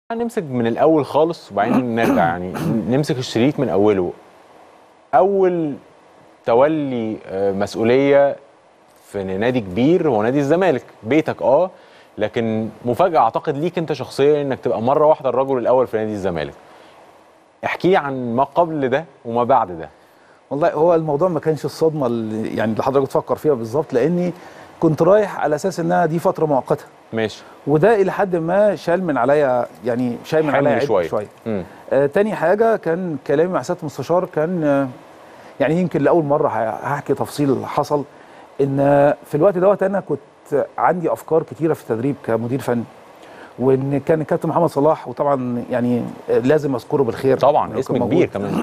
نمسك من الاول خالص وبعدين نرجع يعني نمسك الشريط من اوله اول تولي آه، مسؤوليه في نادي كبير هو نادي الزمالك بيتك اه لكن مفاجاه اعتقد ليك انت شخصيا انك تبقى مره واحده الرجل الاول في نادي الزمالك احكي لي عن ما قبل ده وما بعد ده والله هو الموضوع ما كانش الصدمه اللي يعني اللي حضرتك بتفكر فيها بالظبط لاني كنت رايح على اساس انها دي فتره مؤقته ماشي وده الى حد ما شال من عليا يعني شال من حمل عليا عبء شوية. شويه مم. آه تاني حاجه كان كلامي مع سياده المستشار كان آه يعني يمكن لاول مره ه- هحكي تفصيل حصل ان آه، في الوقت دوت انا كنت عندي افكار كتيره في التدريب كمدير فني وان كان الكابتن محمد صلاح وطبعا يعني آه، لازم اذكره بالخير طبعا إنه اسم كان موجود. كبير كمان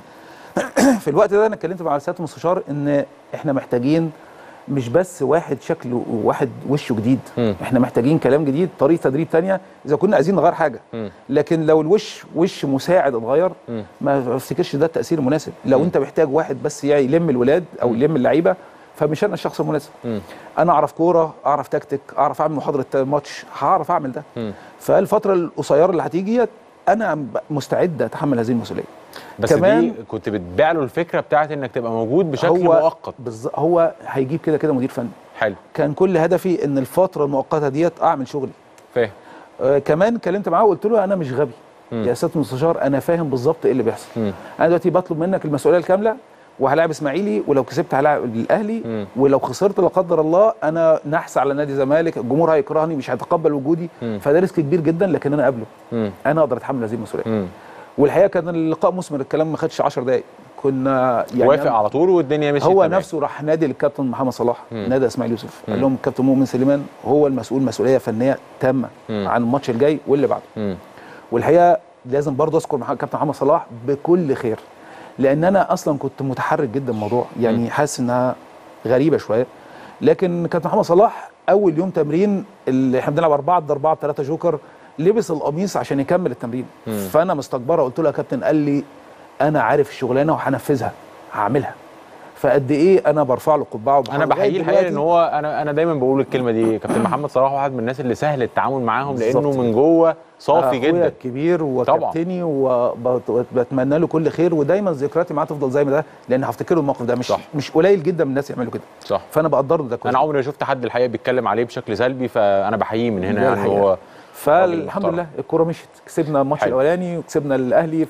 في الوقت ده انا اتكلمت مع سياده المستشار ان احنا محتاجين مش بس واحد شكله واحد وشه جديد مم. احنا محتاجين كلام جديد طريقه تدريب تانية اذا كنا عايزين نغير حاجه مم. لكن لو الوش وش مساعد اتغير مم. ما افتكرش ده التاثير المناسب لو مم. انت محتاج واحد بس يعني يلم الولاد او مم. يلم اللعيبه فمش انا الشخص المناسب مم. انا اعرف كوره اعرف تكتيك اعرف اعمل محاضره ماتش هعرف اعمل ده مم. فالفتره القصيره اللي هتيجي انا مستعد اتحمل هذه المسؤوليه بس كمان- دي كنت بتبيع له الفكره بتاعت انك تبقى موجود بشكل هو مؤقت بالظ- هو هيجيب كده كده مدير فني حلو كان كل هدفي ان الفتره المؤقته ديت اعمل شغلي فاهم آه كمان كلمت معاه وقلت له انا مش غبي مم. يا سياده المستشار انا فاهم بالظبط ايه اللي بيحصل مم. انا دلوقتي بطلب منك المسؤوليه الكامله وهلاعب اسماعيلي ولو كسبت هلاعب الاهلي مم. ولو خسرت لا قدر الله انا نحس على نادي الزمالك الجمهور هيكرهني مش هيتقبل وجودي مم. فده ريسك كبير جدا لكن انا قابله مم. انا اقدر اتحمل هذه المسؤوليه مم. والحقيقه كان اللقاء مثمر الكلام ما خدش 10 دقائق كنا يعني وافق على طول والدنيا مشيت هو تمام. نفسه راح نادي للكابتن محمد صلاح مم. نادى اسماعيل يوسف مم. قال لهم الكابتن مؤمن سليمان هو المسؤول مسؤوليه فنيه تامه مم. عن الماتش الجاي واللي بعده مم. والحقيقه لازم برضه اذكر مع كابتن محمد صلاح بكل خير لان انا اصلا كنت متحرك جدا الموضوع يعني حاسس انها غريبه شويه لكن كابتن محمد صلاح اول يوم تمرين اللي احنا بنلعب 4 ضد 4 بثلاثه جوكر لبس القميص عشان يكمل التمرين مم. فانا مستكبره قلت له يا كابتن قال لي انا عارف الشغلانه وهنفذها هعملها فقد ايه انا برفع له قبعه انا وبحاول بحييه لغاية الحقيقه دلوقتي ان هو انا انا دايما بقول الكلمه دي كابتن محمد صلاح واحد من الناس اللي سهل التعامل معاهم لانه بالظبط من جوه صافي أخويا جدا الكبير طبعا. وكابتني وبتمنى له كل خير ودايما ذكرياتي معاه تفضل زي ما ده لان هفتكر له الموقف ده مش صح. مش قليل جدا من الناس يعملوا كده صح فانا بقدر له ده كويس انا عمري ما شفت حد الحقيقه بيتكلم عليه بشكل سلبي فانا بحييه من هنا ده يعني الحقيقة. هو فالحمد محترم. لله الكوره مشيت كسبنا الماتش حلو. الاولاني وكسبنا الاهلي